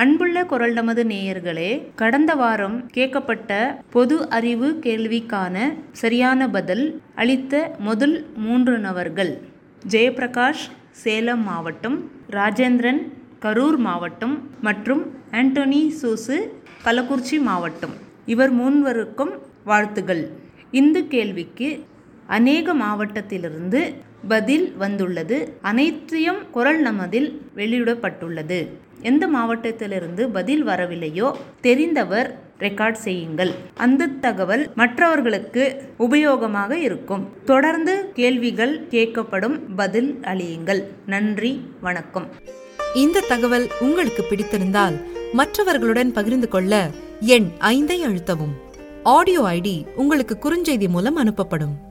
அன்புள்ள குரல் நமது நேயர்களே கடந்த வாரம் கேட்கப்பட்ட பொது அறிவு கேள்விக்கான சரியான பதில் அளித்த முதல் மூன்று நபர்கள் ஜெயபிரகாஷ் சேலம் மாவட்டம் ராஜேந்திரன் கரூர் மாவட்டம் மற்றும் ஆண்டோனி சூசு கள்ளக்குறிச்சி மாவட்டம் இவர் மூன்வருக்கும் வாழ்த்துகள் இந்த கேள்விக்கு அநேக மாவட்டத்திலிருந்து பதில் வந்துள்ளது அனைத்தையும் குரல் நமதில் வெளியிடப்பட்டுள்ளது எந்த மாவட்டத்திலிருந்து பதில் வரவில்லையோ தெரிந்தவர் ரெக்கார்ட் செய்யுங்கள் அந்த தகவல் மற்றவர்களுக்கு உபயோகமாக இருக்கும் தொடர்ந்து கேள்விகள் கேட்கப்படும் பதில் அளியுங்கள் நன்றி வணக்கம் இந்த தகவல் உங்களுக்கு பிடித்திருந்தால் மற்றவர்களுடன் பகிர்ந்து கொள்ள எண் ஐந்தை அழுத்தவும் ஆடியோ ஐடி உங்களுக்கு குறுஞ்செய்தி மூலம் அனுப்பப்படும்